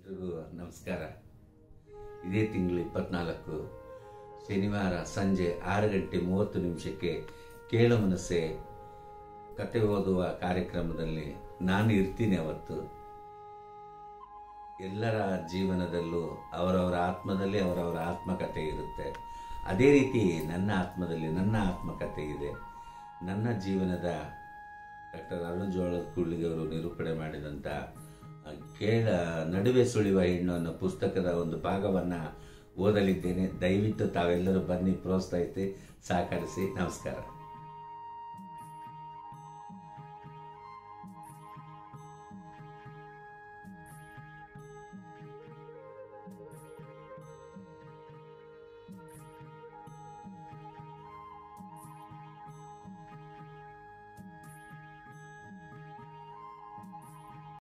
ಎಲ್ರಿಗೂ ನಮಸ್ಕಾರ ಇದೇ ತಿಂಗಳು ಇಪ್ಪತ್ನಾಲ್ಕು ಶನಿವಾರ ಸಂಜೆ ಆರು ಗಂಟೆ ಮೂವತ್ತು ನಿಮಿಷಕ್ಕೆ ಕೇಳು ಮನಸ್ಸೆ ಕತೆ ಓದುವ ಕಾರ್ಯಕ್ರಮದಲ್ಲಿ ನಾನು ಇರ್ತೀನಿ ಅವತ್ತು ಎಲ್ಲರ ಜೀವನದಲ್ಲೂ ಅವರವರ ಆತ್ಮದಲ್ಲಿ ಅವರವರ ಆತ್ಮಕತೆ ಇರುತ್ತೆ ಅದೇ ರೀತಿ ನನ್ನ ಆತ್ಮದಲ್ಲಿ ನನ್ನ ಆತ್ಮಕತೆ ಇದೆ ನನ್ನ ಜೀವನದ ಡಾಕ್ಟರ್ ಅರುಣ್ ಜೋಳದ ಕೂಡ್ಲಿಗೆ ಅವರು ನಿರೂಪಣೆ ಮಾಡಿದಂಥ ಆ, ಕೇಳ ನಡುವೆ ಸುಳಿವ ಹೆಣ್ಣು ಅನ್ನೋ ಪುಸ್ತಕದ ಒಂದು ಭಾಗವನ್ನು ಓದಲಿದ್ದೇನೆ ದಯವಿಟ್ಟು ತಾವೆಲ್ಲರೂ ಬನ್ನಿ ಪ್ರೋತ್ಸಾಹಿಸಿ ಸಹಕರಿಸಿ ನಮಸ್ಕಾರ